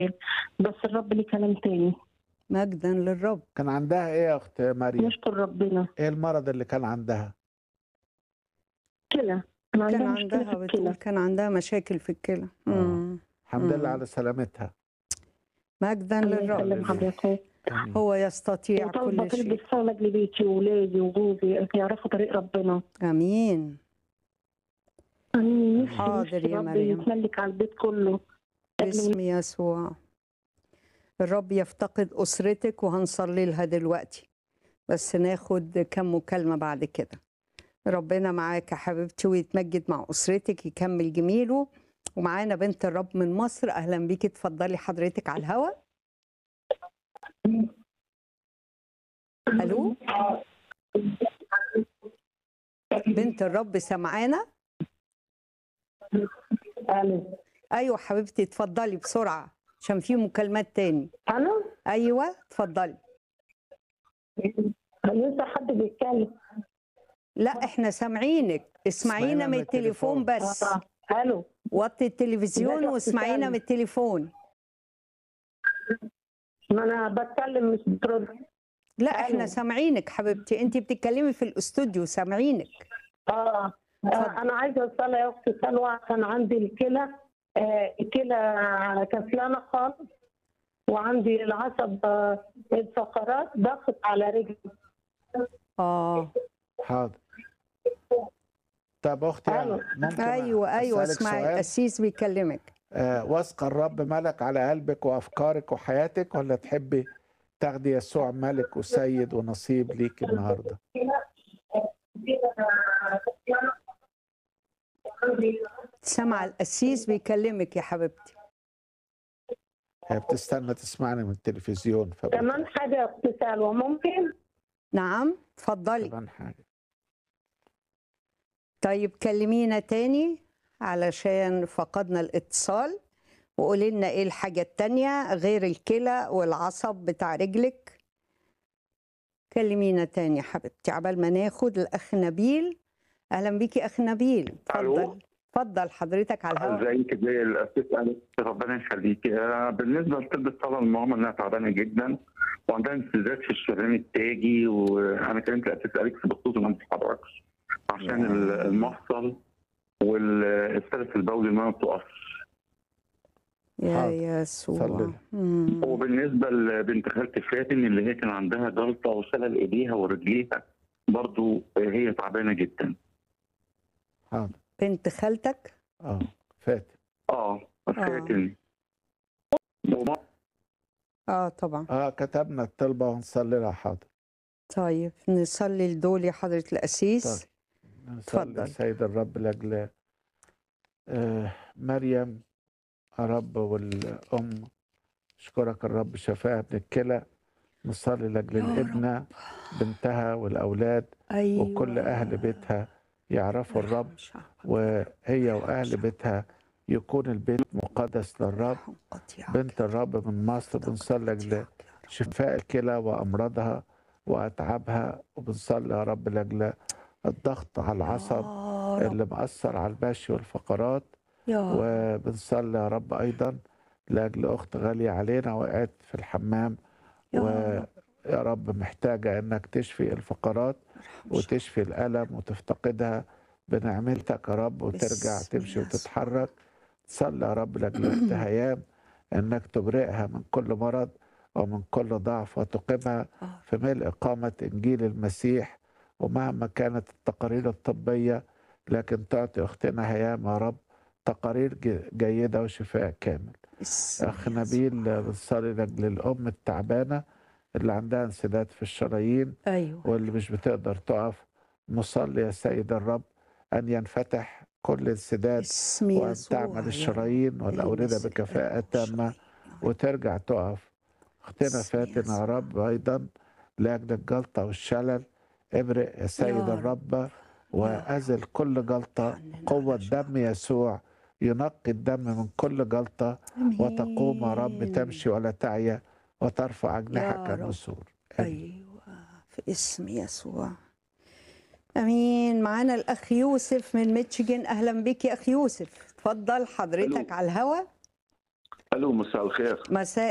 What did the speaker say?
بس الرب ليه كلام تاني مجدا للرب كان عندها ايه يا اخت مريم نشكر ربنا ايه المرض اللي كان عندها كلى كان كان عندها مشكلة عندها في بتقول الكلى كان عندها مشاكل في الكلى آه. مم. الحمد لله مم. على سلامتها مجدا الله للرب يسلم حضرتك آمين. هو يستطيع وطالبة كل شيء تلبس صالة لبيتي وولادي وجوزي يعرفوا طريق ربنا امين امين نفسي حاضر نفسي يا الرب مريم. يتملك على البيت كله باسم يسوع الرب يفتقد أسرتك وهنصلي لها دلوقتي بس ناخد كم مكالمة بعد كده ربنا معاك يا حبيبتي ويتمجد مع أسرتك يكمل جميله ومعانا بنت الرب من مصر أهلا بيكي اتفضلي حضرتك على الهوا ألو بنت الرب سمعانا الو أيوة حبيبتي اتفضلي بسرعة عشان في مكالمات تاني الو أيوة اتفضلي لسه حد بيتكلم لا احنا سامعينك اسمعينا اسمعينا من من التليفون التليفون. بس آه. الو وطي التلفزيون ازيك يا واسمعينا ابتسام؟ من التليفون ما انا بتكلم مش بترد لا ألو. احنا سامعينك حبيبتي انت بتتكلمي في الاستوديو سامعينك اه اتفضل. آه، انا عايزه اوصل يا اختي سلوى عشان عندي الكلى آه، الكلى كسلانه خالص وعندي العصب آه، الفقرات ضغط على رجلي اه حاضر طب اختي ألو. ممكن ايوه ايوه أسألك اسمعي سؤال؟ القسيس بيكلمك آه واثقه الرب ملك على قلبك وافكارك وحياتك ولا تحبي تاخدي يسوع ملك وسيد ونصيب ليك النهارده سمع القسيس بيكلمك يا حبيبتي هي بتستنى تسمعني من التلفزيون كمان حاجه يا اختي سلوى ممكن نعم اتفضلي كمان حاجه طيب كلمينا تاني علشان فقدنا الاتصال وقولي لنا ايه الحاجة التانية غير الكلى والعصب بتاع رجلك كلمينا تاني يا حبيبتي عبال ما ناخد الأخ نبيل أهلا بيكي أخ نبيل ألو. اتفضل اتفضل حضرتك على الهواء ازيك زي الاساس ألف ربنا يخليك آه، بالنسبه لطب الصلاه الماما انها تعبانه جدا وعندها انسداد في الشريان التاجي وانا كلمت الاساس اليكس بخصوص انها ما بتتحركش عشان يا. ال- المفصل والسلس البولي ما بتقفش يا حاضر. يسوع صلي. مم. وبالنسبه لبنت خالتي فاتن اللي هي كان عندها جلطه وشلل ايديها ورجليها برضو آه، هي تعبانه جدا حاضر بنت خالتك اه فاتن اه فاتن وما- اه طبعا اه كتبنا الطلبه ونصلي لها حاضر طيب نصلي لدول يا حضرة القسيس نصلي اتفضل. سيد الرب لاجل آه مريم يا رب والام اشكرك الرب شفاها من الكلى نصلي لاجل يا الابنه بنتها والاولاد ايوه وكل اهل بيتها يعرفوا الرب شعبك. وهي واهل بيتها يكون البيت مقدس للرب ارحم قطيعك. بنت الرب من مصر بنصلي لاجل قطيعك يا رب. شفاء الكلى وامراضها واتعابها وبنصلي يا رب لاجل الضغط على العصب يا رب اللي مأثر على المشي والفقرات يا رب وبنصلي يا رب ايضا لاجل اخت غاليه علينا وقعت في الحمام يا ويا رب رب محتاجه انك تشفي الفقرات ارحم وتشفي الالم وتفتقدها بنعمتك يا رب وترجع باسم تمشي يسوع. وتتحرك صلي يا رب لاجل اخت هيام انك تبرئها من كل مرض ومن كل ضعف وتقيمها آه. في ملء إقامة إنجيل المسيح ومهما كانت التقارير الطبية لكن تعطي أختنا هيام يا رب تقارير ج- جيدة وشفاء كامل باسم أخ يسوع. نبيل بنصلي لأجل الأم التعبانة اللي عندها انسداد في الشرايين ايوه واللي مش بتقدر تقف نصلي يا سيد الرب أن ينفتح كل انسداد باسم وأن يسوع تعمل يا الشرايين رب. والأوردة المس بكفاءة القلب تامة والشرايين. وترجع تقف اختنا باسم فاتن يا يسوع. رب ايضا لاجل الجلطه والشلل ابرئ يا سيد رب. الرب وازل كل جلطه عننا قوه رجاء. دم يسوع ينقي الدم من كل جلطه وتقوم يا رب آمين. تمشي ولا تعيا وترفع اجنحك رب. النسور آمين. ايوه في اسم يسوع امين معانا الاخ يوسف من ميتشيجن اهلا بك يا اخ يوسف اتفضل حضرتك ألو. على الهوا الو مساء الخير مساء